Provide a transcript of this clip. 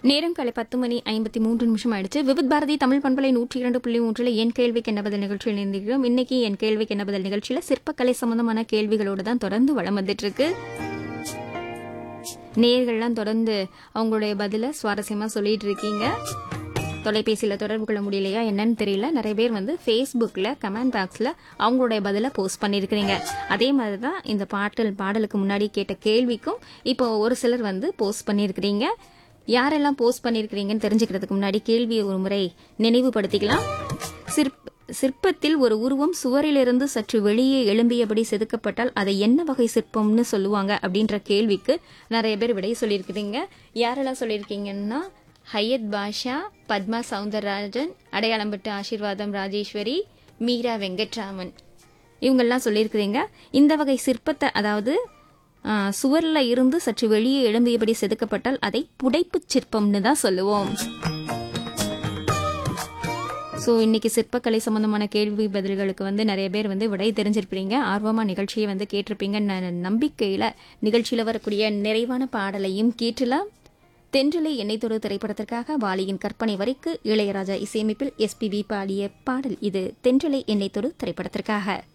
நேரம் காலை பத்து மணி ஐம்பத்தி மூன்று நிமிஷம் ஆயிடுச்சு விவித் பாரதி தமிழ் பண்பலை நூற்றி இரண்டு புள்ளி மூன்றில் என் கேள்விக்கு என்ன பதில் நிகழ்ச்சியில் இணைந்திருக்கிறோம் இன்னைக்கு என் கேள்விக்கு என்ன பதில் நிகழ்ச்சியில சிற்பக்கலை சம்பந்தமான கேள்விகளோடு தான் தொடர்ந்து வளம் வந்துட்டு இருக்கு நேர்கள்லாம் தொடர்ந்து அவங்களுடைய பதில சுவாரஸ்யமா சொல்லிட்டு இருக்கீங்க தொலைபேசியில் தொடர்பு கொள்ள முடியலையா என்னன்னு தெரியல நிறைய பேர் வந்து ஃபேஸ்புக்கில் கமெண்ட் பாக்ஸில் அவங்களுடைய பதிலை போஸ்ட் பண்ணியிருக்கிறீங்க அதே மாதிரி தான் இந்த பாட்டல் பாடலுக்கு முன்னாடி கேட்ட கேள்விக்கும் இப்போ ஒரு சிலர் வந்து போஸ்ட் பண்ணியிருக்கிறீங்க யாரெல்லாம் போஸ்ட் பண்ணியிருக்கிறீங்கன்னு தெரிஞ்சுக்கிறதுக்கு முன்னாடி கேள்வியை ஒரு முறை நினைவுபடுத்திக்கலாம் சிற்ப சிற்பத்தில் ஒரு உருவம் சுவரிலிருந்து சற்று வெளியே எழும்பியபடி செதுக்கப்பட்டால் அதை என்ன வகை சிற்பம்னு சொல்லுவாங்க அப்படின்ற கேள்விக்கு நிறைய பேர் விடை சொல்லியிருக்கிறீங்க யாரெல்லாம் சொல்லியிருக்கீங்கன்னா ஹையத் பாஷா பத்மா சவுந்தரராஜன் அடையாளம்பட்டு ஆசீர்வாதம் ராஜேஸ்வரி மீரா வெங்கட்ராமன் இவங்கெல்லாம் சொல்லியிருக்கிறீங்க இந்த வகை சிற்பத்தை அதாவது ஆ, சுவர்ல இருந்து சற்று வெளியே எழும்பியபடி செதுக்கப்பட்டால் அதை புடைப்புச் சிற்பம்னு தான் சொல்லுவோம் ஸோ இன்னைக்கு சிற்பக்கலை சம்பந்தமான கேள்வி பதில்களுக்கு வந்து நிறைய பேர் வந்து விடை தெரிஞ்சிருப்பீங்க ஆர்வமா நிகழ்ச்சியை வந்து கேட்டிருப்பீங்கன்னு நான் நம்பிக்கையில நிகழ்ச்சியில வரக்கூடிய நிறைவான பாடலையும் கேட்டலாம் தென்றலை எண்ணெய் தொடு திரைப்படத்திற்காக வாலியின் கற்பனை வரைக்கு இளையராஜா இசையமைப்பில் எஸ்பிபி பாடிய பாடல் இது தென்றலை எண்ணெய் தொடு திரைப்படத்திற்காக